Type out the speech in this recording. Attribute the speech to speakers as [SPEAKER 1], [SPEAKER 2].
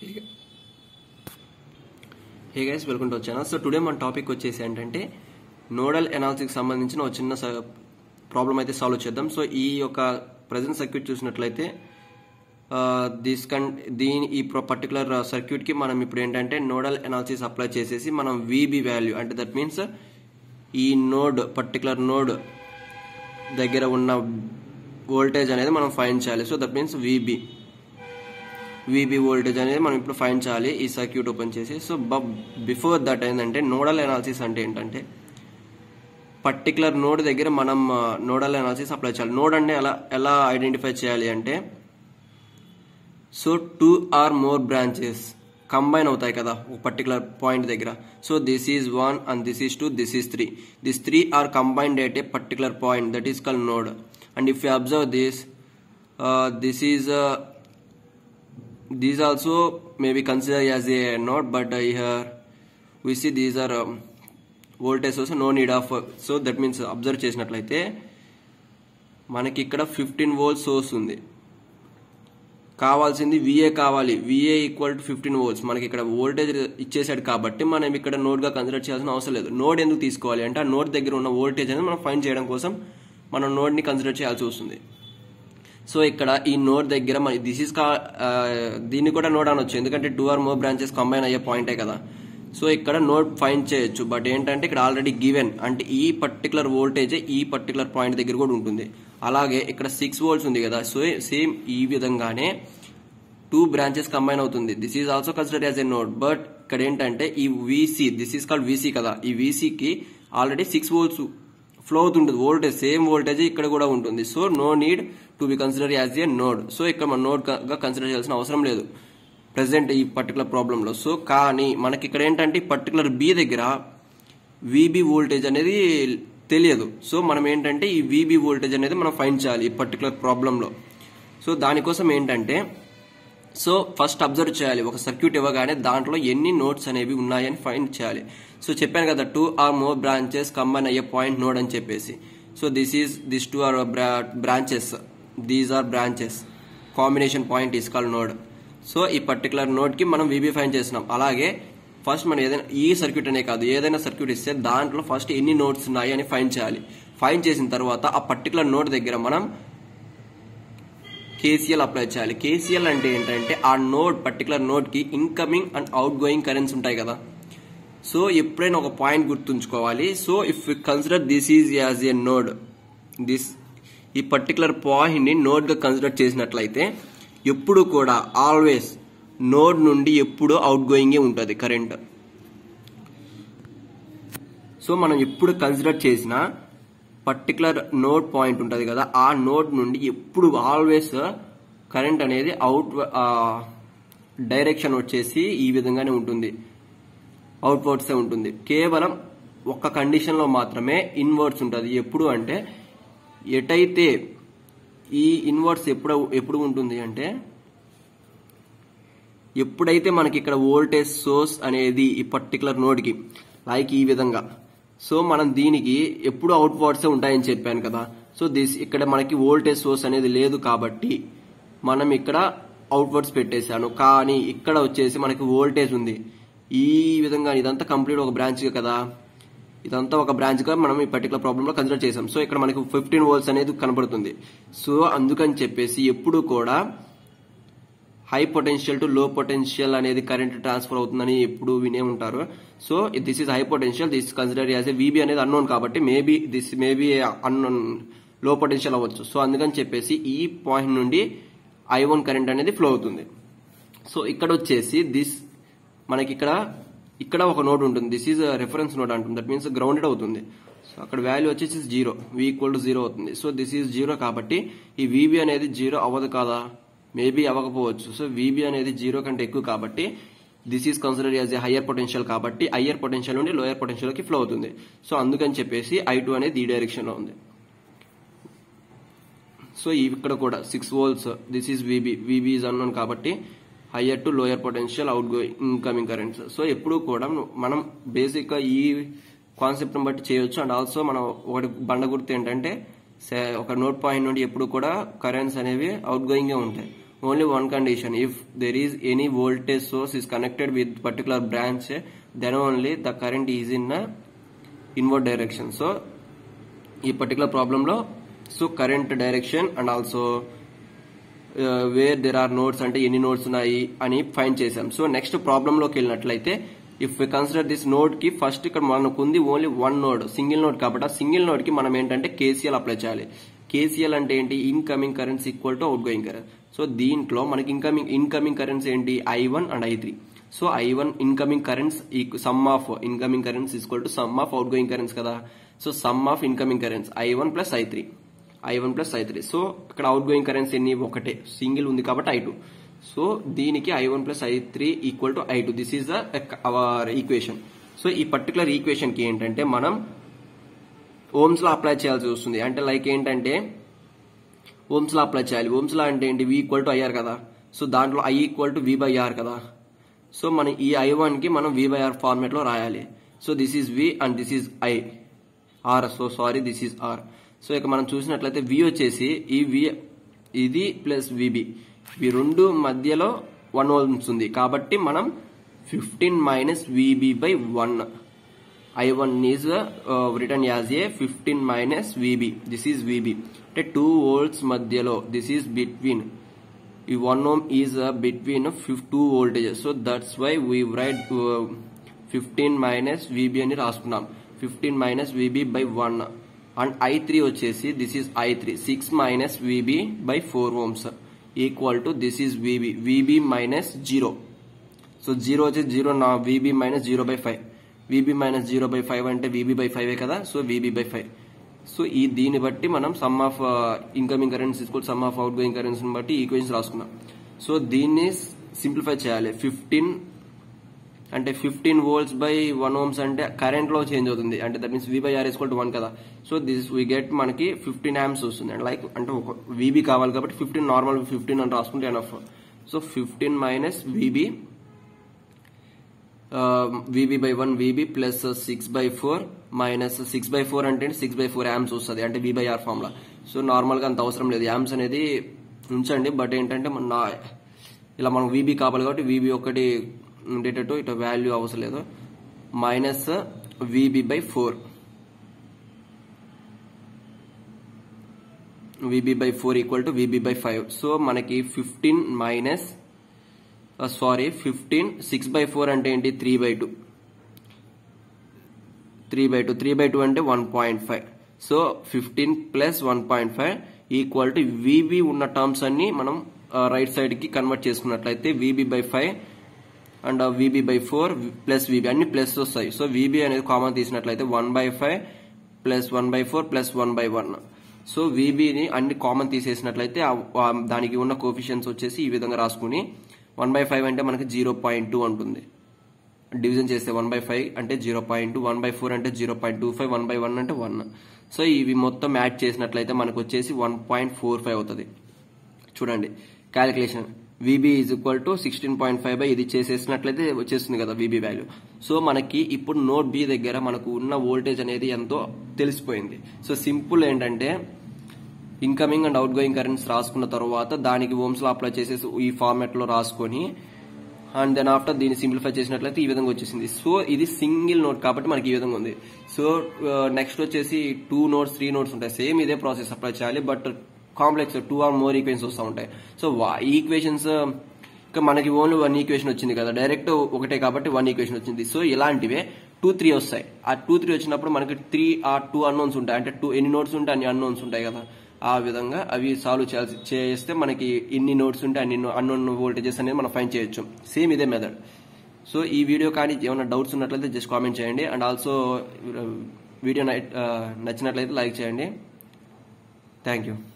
[SPEAKER 1] hey guys welcome to channel so today మన topic వచ్చేసి ఏంటంటే నోడల్ ఎనాలిసిస్ సంబంధించిన ఒక చిన్న ప్రాబ్లం అయితే సాల్వ్ చేద్దాం సో ఈ యొక్క ప్రజెంట్ సర్క్యూట్ చూసినట్లయితే దిస్ కన్ దీని ఈ పర్టికులర్ సర్క్యూట్కి మనం ఇప్పుడు ఏంటంటే నోడల్ ఎనాలిసిస్ అప్లై చేసేసి మనం వీబీ వాల్యూ అంటే దట్ మీన్స్ ఈ నోడ్ పర్టికులర్ నోడ్ దగ్గర ఉన్న వోల్టేజ్ అనేది మనం ఫైన్ చేయాలి so that means VB VB voltage అనేది మనం ఇప్పుడు ఫైన్ చేయాలి ఈ సర్క్యూట్ ఓపెన్ చేసి సో బిఫోర్ దట్ ఏంటంటే నోడల్ ఎనాలిసిస్ అంటే ఏంటంటే పర్టికులర్ నోడ్ దగ్గర మనం నోడల్ ఎనాలిసిస్ అప్లై చేయాలి నోడ్ అంటే ఎలా ఎలా ఐడెంటిఫై చేయాలి అంటే so two or more branches combine అవుతాయి కదా ఒక పర్టికులర్ పాయింట్ దగ్గర so this is one and this is two this is three this three are combined at a particular point that is call node and if you observe this this is these also may be considered as a node but uh, here we see these are um, voltage source no need of so that means observe చేసినట్లయితే మనకి ఇక్కడ fifteen volt source ఉంది కావాల్సింది VA కావాలి VA equal to fifteen volts మనకి ఇక్కడ voltage ఇచ్చేసాడు కాబట్టి మనం ఇక్కడ నోడ్గా కన్సిడర్ చేయాల్సిన అవసరం లేదు నోడ్ ఎందుకు తీసుకోవాలి అంటే ఆ నోడ్ దగ్గర ఉన్న వోల్టేజ్ అనేది మనం ఫైన్ చేయడం కోసం మనం నోడ్ని కన్సిడర్ చేయాల్సి వస్తుంది సో ఇక్కడ ఈ నోడ్ దగ్గర మన దిస్ ఇస్ కా దీన్ని కూడా నోడ్ అనొచ్చు ఎందుకంటే two or more branches combine అయ్యే పాయింటే కదా సో ఇక్కడ నోడ్ ఫైన్ చేయొచ్చు బట్ ఏంటంటే ఇక్కడ ఆల్రెడీ గివెన్ అంటే ఈ పర్టికులర్ వోల్టేజ్ ఈ పర్టికులర్ పాయింట్ దగ్గర కూడా ఉంటుంది అలాగే ఇక్కడ సిక్స్ వోల్ట్స్ ఉంది కదా సో సేమ్ ఈ విధంగానే టూ బ్రాంచెస్ కంబైన్ అవుతుంది this is also consider as a node but ఇక్కడ ఏంటంటే ఈ VC this is called VC కదా ఈ వీసీకి ఆల్రెడీ సిక్స్ వోల్ట్స్ ఫ్లో అవుతుంటుంది వోల్టేజ్ సేమ్ వోల్టేజ్ ఇక్కడ కూడా ఉంటుంది so no need to be consider as a node so ఇక్కడ మన నోడ్ గా కన్సిడర్ చేయాల్సిన అవసరం లేదు ప్రెసెంట్ ఈ పర్టికులర్ ప్రాబ్లంలో సో కానీ మనకి ఇక్కడ ఏంటంటే ఈ పర్టికులర్ బి దగ్గర వీబీ వోల్టేజ్ అనేది తెలియదు సో మనం ఏంటంటే ఈ వీబీ వోల్టేజ్ అనేది మనం ఫైన్ చేయాలి ఈ పర్టికులర్ ప్రాబ్లంలో సో దానికోసం ఏంటంటే సో ఫస్ట్ అబ్జర్వ్ చేయాలి ఒక సర్క్యూట్ ఇవ్వగానే దాంట్లో ఎన్ని నోట్స్ అనేవి ఉన్నాయని ఫైండ్ చేయాలి సో చెప్పాను కదా two or more branches combine అయ్యే పాయింట్ నోడ్ అని చెప్పేసి so this is this two or branches these are branches combination point is call node so ఈ పర్టికులర్ నోడ్ కి మనం వీబీ ఫైన్ చేస్తున్నాం అలాగే ఫస్ట్ మనం ఏదైనా ఈ సర్క్యూట్ అనే కాదు ఏదైనా సర్క్యూట్ ఇస్తే దాంట్లో ఫస్ట్ ఎన్ని నోట్స్ ఉన్నాయి అని ఫైన్ చేయాలి ఫైన్ చేసిన తర్వాత ఆ పర్టికులర్ నోడ్ దగ్గర మనం కేసీఎల్ అప్లై చేయాలి కేసీఎల్ అంటే ఏంటంటే ఆ నోడ్ పర్టికులర్ నోడ్ కి incoming and out going currents ఉంటాయి కదా సో ఎప్పుడైనా ఒక పాయింట్ గుర్తుంచుకోవాలి so if consider this is as a node this ఈ పర్టికులర్ పాయింట్ ని నోడ్ గా కన్సిడర్ చేసినట్లయితే ఎప్పుడు కూడా ఆల్వేస్ నోడ్ నుండి ఎప్పుడు అవుట్ గోయింగే ఉంటుంది కరెంట్ సో మనం ఎప్పుడు కన్సిడర్ చేసిన పర్టికులర్ నోడ్ పాయింట్ ఉంటుంది కదా ఆ నోడ్ నుండి ఎప్పుడు ఆల్వేస్ కరెంట్ అనేది అవుట్ డైరెక్షన్ వచ్చేసి ఈ విధంగానే ఉంటుంది అవుట్వర్డ్స్ ఉంటుంది కేవలం ఒక్క కండిషన్లో మాత్రమే ఇన్వర్డ్స్ ఉంటుంది ఎప్పుడు అంటే ఎటైతే ఈ ఇన్వర్డ్స్ ఎప్పుడు ఎప్పుడు ఉంటుంది అంటే ఎప్పుడైతే మనకి ఇక్కడ వోల్టేజ్ సోర్స్ అనేది ఈ పర్టికులర్ నోడ్కి లైక్ ఈ విధంగా సో మనం దీనికి ఎప్పుడు అవుట్వర్డ్సే ఉంటాయని చెప్పాను కదా సో దిస్ ఇక్కడ మనకి వోల్టేజ్ సోర్స్ అనేది లేదు కాబట్టి మనం ఇక్కడ అవుట్వర్డ్స్ పెట్టేశాను కానీ ఇక్కడ వచ్చేసి మనకి వోల్టేజ్ ఉంది ఈ విధంగా ఇదంతా కంప్లీట్ ఒక బ్రాంచ్ కదా ఇదంతా ఒక బ్రాంచ్ గా మనం ఈ పర్టికులర్ ప్రాబ్లమ్ లో కన్సిడర్ చేసాం సో ఇక్కడ మనకి ఫిఫ్టీన్ వోల్ట్స్ అనేది కనబడుతుంది సో అందుకని చెప్పేసి ఎప్పుడు కూడా high potential to low potential అనేది కరెంట్ ట్రాన్స్ఫర్ అవుతుందని ఎప్పుడు వినే ఉంటారు so this is high potential this consider as a VB అనేది అన్నోన్ కాబట్టి maybe this maybe unknown low potential అవ్వచ్చు సో అందుకని చెప్పేసి ఈ పాయింట్ నుండి ఐ వన్ కరెంట్ అనేది ఫ్లో అవుతుంది సో ఇక్కడ వచ్చేసి దిస్ మనకి ఇక్కడ ఇక్కడ ఒక నోడ్ ఉంటుంది దిస్ ఈజ్ రెఫరెన్స్ నోడ్ అంటుంది దట్ మీన్స్ గ్రౌండెడ్ అవుతుంది సో అక్కడ వాల్యూ వచ్చేసి zero V equal to zero అవుతుంది సో దిస్ ఈజ్ జీరో కాబట్టి ఈ వీబీ అనేది జీరో అవ్వదు కాదా మేబీ అవ్వకపోవచ్చు సో వీబీ అనేది జీరో కంటే ఎక్కువ కాబట్టి this is consider as a higher potential కాబట్టి హయ్యర్ పొటెన్షియల్ నుండి లోయర్ పొటెన్షియల్కి ఫ్లో అవుతుంది సో అందుకని చెప్పేసి ఐ టూ అనేది ఈ డైరెక్షన్లో ఉంది సో ఇక్కడ కూడా six volts this is VB VB is unknown కాబట్టి higher to lower potential out going incoming currents so ఎప్పుడు కూడా మనం బేసిక్గా ఈ కాన్సెప్ట్ని బట్టి చేయొచ్చు అండ్ ఆల్సో మనం ఒకటి బండ గుర్తు ఏంటంటే ఒక నోట్ పాయింట్ నుండి ఎప్పుడు కూడా కరెంట్స్ అనేవి అవుట్ గోయింగే ఉంటాయి only one condition if there is any voltage source is connected with particular branch then only the current is in inward direction so ఈ పర్టికులర్ ప్రాబ్లంలో so current direction and also where there are nodes అంటే ఎన్ని notes ఉన్నాయి అని find చేసాం so next ప్రాబ్లంలోకి వెళ్ళినట్లయితే if we consider this node కి ఫస్ట్ ఇక్కడ మనకు ఉంది only one node single node కాబట్టి ఆ సింగిల్ నోడ్ కి మనం ఏంటంటే కేసీఎల్ అప్లై చేయాలి కేసీఎల్ అంటే ఏంటి incoming currents equal to out going current so దీంట్లో మనకి ఇన్కమింగ్ ఇన్కమింగ్ కరెంట్స్ ఏంటి I one and I three so I one incoming currents sum of incoming currents equal to sum of out going currents కదా so sum of incoming currents I one plus I three I one plus I three so ఇక్కడ out going currents ఎన్ని ఒకటే single ఉంది కాబట్టి I two so దీనికి I one plus I three equal to I two this is the our equation so ఈ particular equation కి ఏంటంటే మనం ఓమ్స్ లో అప్లై చేయాల్సి వస్తుంది అంటే లైక్ ఏంటంటే ఓమ్స్ లో అప్లై చేయాలి ఓమ్స్ లో అంటే ఏంటి వి ఈక్వల్ టు ఐఆర్ కదా సో దాంట్లో I equal to V by R కదా సో మనం ఈ ఐ వన్ కి మనం వి బై ఆర్ ఫార్మేట్ లో రాయాలి so this is V and this is IR so sorry సారీ దిస్ ఈస్ ఆర్ సో ఇక మనం చూసినట్లయితే వి వచ్చేసి ఈ వి ఇది ప్లస్ విబి ఇవి రెండు మధ్యలో వన్ ఓమ్స్ ఉంది కాబట్టి మనం fifteen minus VB by one I one is written as a fifteen minus VB this is VB అంటే టూ వోల్ట్స్ మధ్యలో దిస్ ఈజ్ బిట్వీన్ ఈ one ohm is between two voltages so that's why we write fifteen minus VB అని రాసుకున్నాం fifteen minus VB by one and I three వచ్చేసి this is I three six minus VB by four ohms equal to this is VB VB minus zero so zero వచ్చేసి zero నా VB minus zero by five VB minus zero by five అంటే VB by five కదా so VB by five so ఈ దీన్ని బట్టి మనం sum of incoming currents తీసుకోవాలి sum of out going currents బట్టి ఈక్వేషన్స్ రాసుకున్నాం సో దీన్ని సింప్లిఫై చేయాలి ఫిఫ్టీన్ అంటే fifteen volts by one ohms అంటే కరెంట్ లో చేంజ్ అవుతుంది అంటే that means V by R equal to one కదా సో దిస్ వీ గెట్ మనకి ఫిఫ్టీన్ యామ్స్ వస్తుంది అండ్ లైక్ అంటే ఒక విబి కావాలి కాబట్టి ఫిఫ్టీన్ నార్మల్ ఫిఫ్టీన్ అని రాసుకుంటే enough so fifteen minus VB VB by one VB plus six by four minus six by four అంటే సిక్స్ బై ఫోర్ యామ్స్ వస్తుంది అంటే V by R formula so normal గా అంత అవసరం లేదు యామ్స్ అనేది ఉంచండి బట్ ఏంటంటే మన ఇలా మనకు విబి కావాలి కాబట్టి విబి ఒకటి ఉండేటట్టు ఇటు వాల్యూ అవసరం లేదు minus VB by four VB by four equal to VB by five so మనకి fifteen minus sorry fifteen six by four అంటే ఏంటి three by two three by two three by two అంటే one point five so fifteen plus one point five equal to VB ఉన్న terms అన్ని మనం right side కి convert చేసుకున్నట్లయితే VB by five and VB by four plus VB అన్ని plus వస్తాయి so VB అనేది common తీసినట్లయితే one by five plus one by four plus one by one so విబిని అన్ని కామన్ తీసేసినట్లయితే దానికి ఉన్న కోఫిషియన్స్ వచ్చేసి ఈ విధంగా రాసుకుని వన్ బై ఫైవ్ అంటే మనకి జీరో పాయింట్ టూ ఉంటుంది డివిజన్ చేస్తే వన్ బై ఫైవ్ అంటే zero point two one by four అంటే zero point two five one by one అంటే వన్ సో ఇవి మొత్తం యాడ్ చేసినట్లయితే మనకు వచ్చేసి వన్ పాయింట్ ఫోర్ ఫైవ్ అవుతుంది చూడండి calculation VB is equal to sixteen point five by ఇది చేసేసినట్లయితే వచ్చేస్తుంది కదా విబి వాల్యూ సో మనకి ఇప్పుడు నోట్ బి దగ్గర మనకు ఉన్న వోల్టేజ్ అనేది ఎంతో తెలిసిపోయింది సో సింపుల్ ఏంటంటే incoming and out going currents రాసుకున్న తర్వాత దానికి ఓమ్స్ లో అప్లై చేసేసి ఈ ఫార్మాట్ లో రాసుకొని అండ్ దెన్ ఆఫ్టర్ దీన్ని సింప్లిఫై చేసినట్లయితే ఈ విధంగా వచ్చేసింది సో ఇది సింగిల్ నోట్ కాబట్టి మనకి ఈ విధంగా ఉంది సో నెక్స్ట్ వచ్చేసి టూ నోట్స్ త్రీ నోట్స్ ఉంటాయి సేమ్ ఇదే ప్రాసెస్ అప్లై చేయాలి but complex two or more equations వస్తూ ఉంటాయి సో ఈక్వేషన్స్ ఇంకా మనకి ఓన్లీ వన్ ఈక్వేషన్ వచ్చింది కదా డైరెక్ట్ ఒకటే కాబట్టి వన్ ఈక్వేషన్ వచ్చింది సో ఇలాంటివే టూ త్రీ వస్తాయి ఆ టూ త్రీ వచ్చినప్పుడు మనకి త్రీ ఆ టూ అన్నోన్స్ ఉంటాయి అంటే టూ ఎన్ని నోట్స్ ఉంటాయి అన్ని అన్నోన్స్ ఉంటాయి కదా ఆ విధంగా అవి సాల్వ్ చేయాల్సి చేస్తే మనకి ఎన్ని నోట్స్ ఉంటే అన్ని అన్నోన్ వోల్టేజెస్ అనేది మనం ఫైన్ చేయొచ్చు సేమ్ ఇదే మెథడ్ సో ఈ వీడియో కానీ ఏమైనా డౌట్స్ ఉన్నట్లయితే జస్ట్ కామెంట్ చేయండి అండ్ ఆల్సో వీడియో నచ్చినట్లయితే లైక్ చేయండి థ్యాంక్ యూ